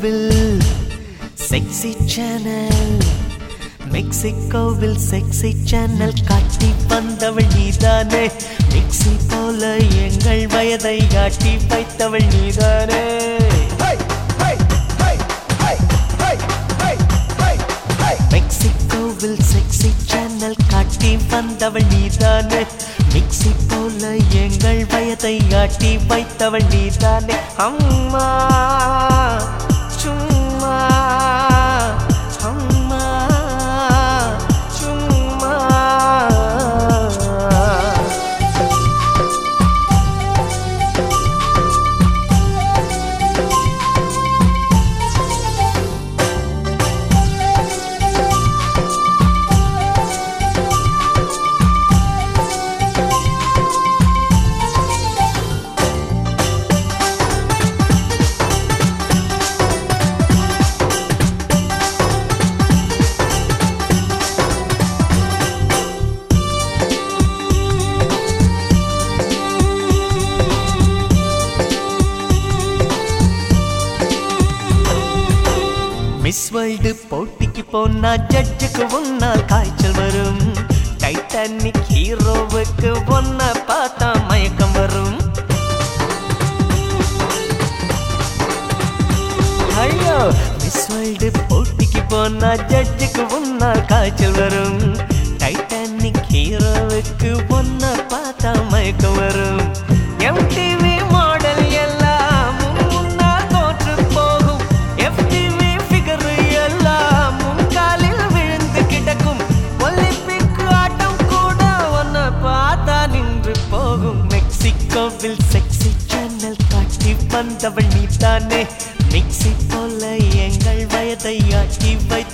மெக்சிகோவில் sexy channel மெக்சிகோவில் sexy channel காட்டி வந்தவள் நீதானே மிக்ஸி போல எங்கள் வயதை காட்டி வைத்தவள் நீதானே மெக்சிகோவில் செக்ஸி சேனல் காட்டி வந்தவள் நீதானே மிக்ஸி போல எங்கள் வயதை காட்டி வைத்தவள் நீதானே அம்மா சும்மா அம்மா சும்மா மிஸ் வேர்ல்டு போட்டிக்கு போனா ஜட்ஜுக்கு ஒன்னால் காய்ச்சல் வரும் டைட்டானிக் ஹீரோவுக்கு ஒன்ன பார்த்தா மயக்கம் வரும் ஐயோ மிஸ் வேர்ல்டு போட்டிக்கு போனா ஜட்ஜுக்கு ஒன்னால் காய்ச்சல் வரும் டைட்டானிக் ஹீரோவுக்கு ஒன்ன பார்த்தா மயக்கம் வரும் எம்டிவி மாடல் எல்லாம் முன்னால் தோற்று போகும் எஃப்டிவி ஃபிகர் எல்லாம் முன்காலில் விழுந்து கிடக்கும் ஒலிம்பிக் ஆட்டம் கூட ஒன்ன பார்த்தா நின்று போகும் மெக்சிகோவில் செக்ஸி சேனல் காட்டி வந்தவள் நீதானே மிக்ஸி போல எங்கள் வயதை ஆட்டி வைத்த